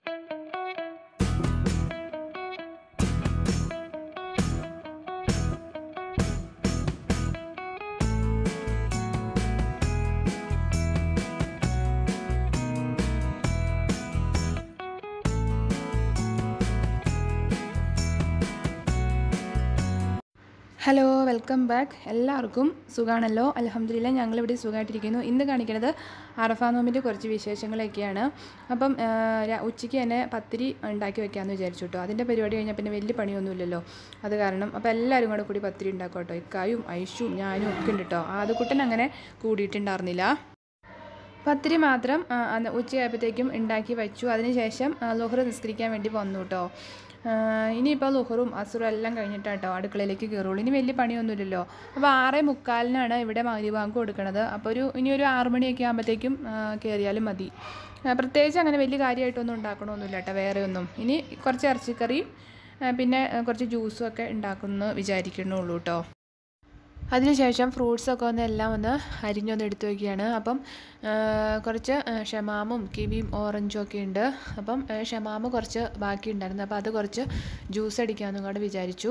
hello welcome back എല്ലാവർക്കും സുഖാണല്ലോ അലഹമ്മദില്ല ഞങ്ങളിവിടെ സുഖമായിട്ടിരിക്കുന്നു ഇന്ന് കാണിക്കുന്നത് അറഫ നോമ്പിൻ്റെ കുറച്ച് വിശേഷങ്ങളൊക്കെയാണ് അപ്പം ആ, രാ- ഉച്ചയ്ക്ക് തന്നെ പത്തിരി ഉണ്ടാക്കി വെക്കാമെന്ന് വിചാരിച്ചു കേട്ടോ അതിൻ്റെ പരിപാടി കഴിഞ്ഞാൽ പിന്നെ വലിയ പണിയൊന്നുമില്ലല്ലോ അത് കാരണം അപ്പോൾ എല്ലാവരും കൂടെ കൂടി പത്തിരി ഉണ്ടാക്കും കേട്ടോ ഇക്കായും ഐഷും ഞാനും ഒക്കെ ഉണ്ട് കേട്ടോ ആദ്യക്കുട്ടൻ അങ്ങനെ കൂടിയിട്ടുണ്ടായിരുന്നില്ല പത്തിരി മാത്രം ആ, അന്ന് ഉച്ചയായപ്പോഴത്തേക്കും ഉണ്ടാക്കി വെച്ചു അതിനുശേഷം ലുഹർ നിസ്കരിക്കാൻ വേണ്ടി വന്നു കേട്ടോ ആ, ഇനിയിപ്പോൾ ലുഹറും അസുറും എല്ലാം കഴിഞ്ഞിട്ടാട്ടോ അടുക്കളയിലേക്ക് കയറുള്ളൂ ഇനി വലിയ പണിയൊന്നുമില്ലല്ലോ അപ്പോൾ ആറേ മുക്കാലിനാണ് ഇവിടെ മൗരി ബാങ്ക് കൊടുക്കണത് അപ്പോൾ ഒരു ഇനി ഒരു ആറ് മണിയൊക്കെ ആകുമ്പോഴത്തേക്കും കയറിയാലും മതി ആ, പ്രത്യേകിച്ച് അങ്ങനെ വലിയ കാര്യമായിട്ടൊന്നും ഉണ്ടാക്കണമൊന്നുമില്ല കേട്ടോ വേറെ ഒന്നും ഇനി കുറച്ച് ഇറച്ചിക്കറിയും ആ, പിന്നെ ആ, കുറച്ച് ജ്യൂസും ഒക്കെ ഉണ്ടാക്കുമെന്ന് വിചാരിക്കണുള്ളൂ കേട്ടോ അതിനുശേഷം ഫ്രൂട്ട്സൊക്കെ ഒന്ന് എല്ലാം ഒന്ന് അരിഞ്ഞൊന്ന് എടുത്ത് വയ്ക്കുകയാണ് അപ്പം ആ, കുറച്ച് ആ, ഷമാമും കിവിയും ഓറഞ്ചും ഒക്കെ ഉണ്ട് അപ്പം ആ, ഷമാമ് കുറച്ച് ബാക്കി ഉണ്ടായിരുന്നു അപ്പോൾ അത് കുറച്ച് ജ്യൂസ് അടിക്കാമെന്നും കൂടെ വിചാരിച്ചു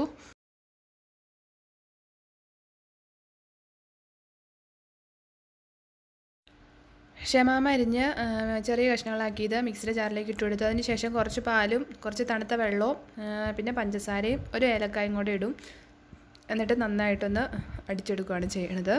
ഷമാമ അരിഞ്ഞ് ആ, ചെറിയ കഷ്ണങ്ങളാക്കിയത് മിക്സിയുടെ ജാറിലേക്ക് ഇട്ട് കൊടുത്തു അതിന് ശേഷം കുറച്ച് പാലും കുറച്ച് തണുത്ത വെള്ളവും ആ, പിന്നെ പഞ്ചസാരയും ഒരു ഏലക്കായും കൂടെ ഇടും എന്നിട്ട് നന്നായിട്ടൊന്ന് അടിച്ചെടുക്കുകയാണ് ചെയ്യണത്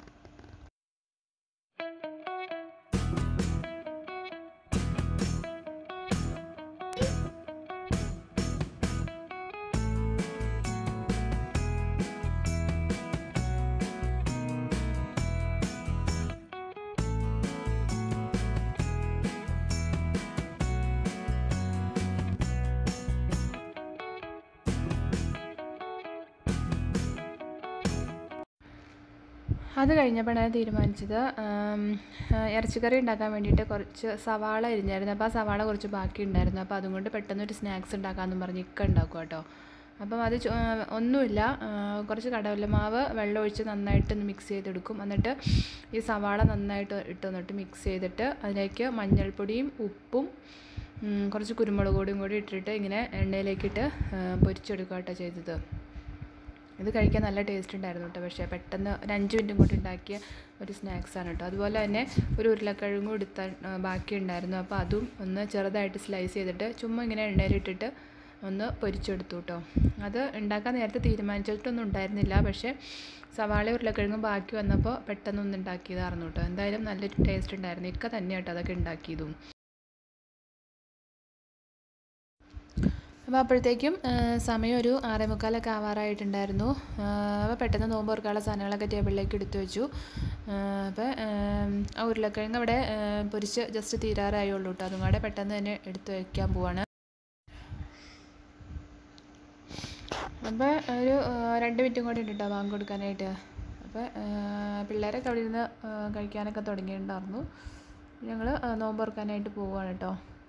അത് കഴിഞ്ഞപ്പോഴാണ് തീരുമാനിച്ചത് ആം, ആ, ഇറച്ചിക്കറി ഉണ്ടാക്കാൻ വേണ്ടിയിട്ട് കുറച്ച് സവാള അരിഞ്ഞായിരുന്നു അപ്പോൾ ആ സവാള കുറച്ച് ബാക്കി ഉണ്ടായിരുന്നു അപ്പോൾ അതും കൊണ്ട് പെട്ടെന്ന് ഒരു സ്നാക്സ് ഉണ്ടാക്കാമെന്നും പറഞ്ഞ് ഇക്ക ഉണ്ടാക്കും കേട്ടോ അപ്പം അത് ചു- ആ, ഒന്നുമില്ല ആ, കുറച്ച് കടലമാവ് വെള്ളം ഒഴിച്ച് നന്നായിട്ട് ഒന്ന് മിക്സ് ചെയ്തെടുക്കും എന്നിട്ട് ഈ സവാള നന്നായിട്ട് ഇട്ട് വന്നിട്ട് മിക്സ് ചെയ്തിട്ട് അതിലേക്ക് മഞ്ഞൾപ്പൊടിയും ഉപ്പും ഉം, കുറച്ച് കുരുമുളക് പൊടിയും കൂടി ഇട്ടിട്ട് ഇങ്ങനെ എണ്ണയിലേക്കിട്ട് ആ, പൊരിച്ചെടുക്കുക കേട്ടോ ചെയ്തത് ഇത് കഴിക്കാൻ നല്ല ടേസ്റ്റ് ഉണ്ടായിരുന്നു കേട്ടോ പക്ഷേ പെട്ടെന്ന് ഒരു അഞ്ച് മിനിറ്റും കൊണ്ട് ഉണ്ടാക്കിയ ഒരു സ്നാക്സാണ് കേട്ടോ അതുപോലെ തന്നെ ഒരു ഉരുളക്കിഴങ്ങും എടുത്താൽ ആ, ബാക്കി ഉണ്ടായിരുന്നു അപ്പോൾ അതും ഒന്ന് ചെറുതായിട്ട് സ്ലൈസ് ചെയ്തിട്ട് ചുമ്മാ ഇങ്ങനെ എണ്ണയിലിട്ടിട്ട് ഒന്ന് പൊരിച്ചെടുത്തു കേട്ടോ അത് ഉണ്ടാക്കാൻ നേരത്തെ തീരുമാനിച്ചിട്ടൊന്നും ഉണ്ടായിരുന്നില്ല പക്ഷേ സവാള ഉരുളക്കിഴങ്ങും ബാക്കി വന്നപ്പോൾ പെട്ടെന്ന് ഒന്ന് ഉണ്ടാക്കിയതായിരുന്നു കേട്ടോ എന്തായാലും നല്ലൊരു ടേസ്റ്റ് ഉണ്ടായിരുന്നു ഇക്ക തന്നെ കേട്ടോ അതൊക്കെ ഉണ്ടാക്കിയതും അപ്പോൾ അപ്പോഴത്തേക്കും ആ, സമയം ഒരു ആറേ മുക്കാലൊക്കെ ആവാറായിട്ടുണ്ടായിരുന്നു ആ, അപ്പോൾ പെട്ടെന്ന് നോമ്പ് ഓർക്കാനുള്ള സാധനങ്ങളൊക്കെ ടേബിളിലേക്ക് എടുത്തു വെച്ചു ആ, അപ്പോൾ ആ ഉരുളക്കിഴങ്ങ് അവിടെ ആ, പൊരിച്ച് ജസ്റ്റ് തീരാറായുള്ളൂ കേട്ടോ അതും കൂടെ പെട്ടെന്ന് തന്നെ എടുത്ത് വയ്ക്കാൻ പോവാണ് അപ്പോൾ ഒരു ആ, രണ്ട് മിനിറ്റും കൂടി ഉണ്ട് കേട്ടോ ബാങ്ക് കൊടുക്കാനായിട്ട് അപ്പോൾ പിള്ളേരൊക്കെ അവിടെ ഇരുന്ന് ആ, കഴിക്കാനൊക്കെ തുടങ്ങിയിട്ടുണ്ടായിരുന്നു ഞങ്ങൾ നോമ്പ് ഓർക്കാനായിട്ട് പോവുകയാണ് കേട്ടോ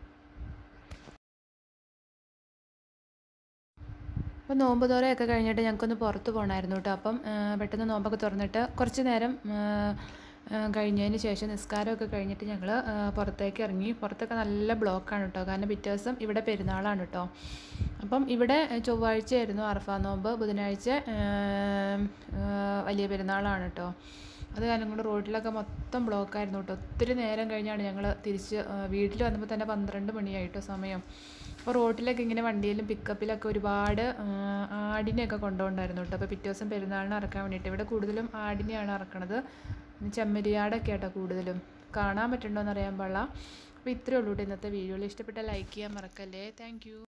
അപ്പോൾ നോമ്പ് തോറയൊക്കെ കഴിഞ്ഞിട്ട് ഞങ്ങൾക്കൊന്ന് പുറത്ത് പോകണമായിരുന്നു കേട്ടോ അപ്പം ആ, പെട്ടെന്ന് നോമ്പൊക്കെ തുറന്നിട്ട് കുറച്ച് നേരം ആ, ആ, കഴിഞ്ഞതിന് ശേഷം നിസ്കാരമൊക്കെ കഴിഞ്ഞിട്ട് ഞങ്ങൾ പുറത്തേക്ക് ഇറങ്ങി പുറത്തൊക്കെ നല്ല ബ്ലോക്കാണ് കേട്ടോ കാരണം പിറ്റേ ദിവസം ഇവിടെ പെരുന്നാളാണ് കേട്ടോ അപ്പം ഇവിടെ ചൊവ്വാഴ്ചയായിരുന്നു അറഫ നോമ്പ് ബുധനാഴ്ച ആ, ആ, വലിയ പെരുന്നാളാണ് കേട്ടോ അത് കാരണം കൊണ്ട് റോഡിലൊക്കെ മൊത്തം ബ്ലോക്കായിരുന്നു കേട്ടോ ഒത്തിരി നേരം കഴിഞ്ഞാണ് ഞങ്ങൾ തിരിച്ച് ആ, വീട്ടിൽ വന്നപ്പോൾ തന്നെ പന്ത്രണ്ട് മണിയായിട്ടോ സമയം അപ്പോൾ റോട്ടിലൊക്കെ ഇങ്ങനെ വണ്ടിയിലും പിക്കപ്പിലൊക്കെ ഒരുപാട് ആ, ആടിനെയൊക്കെ കൊണ്ടുപോകണ്ടായിരുന്നു കേട്ടോ അപ്പോൾ പിറ്റേ ദിവസം പെരുന്നാളിന് ഇറക്കാൻ വേണ്ടിയിട്ട് ഇവിടെ കൂടുതലും ആടിനെയാണ് ഇറക്കണത് ചെമ്മരിയാടൊക്കെ കേട്ടോ കൂടുതലും കാണാൻ പറ്റുന്നുണ്ടോ എന്ന് അറിയാൻ പാടില്ല അപ്പോൾ ഇത്രയേ ഉള്ളൂ കേട്ടോ ഇന്നത്തെ വീഡിയോയിൽ ഇഷ്ടപ്പെട്ട ലൈക്ക് ചെയ്യാൻ മറക്കല്ലേ താങ്ക്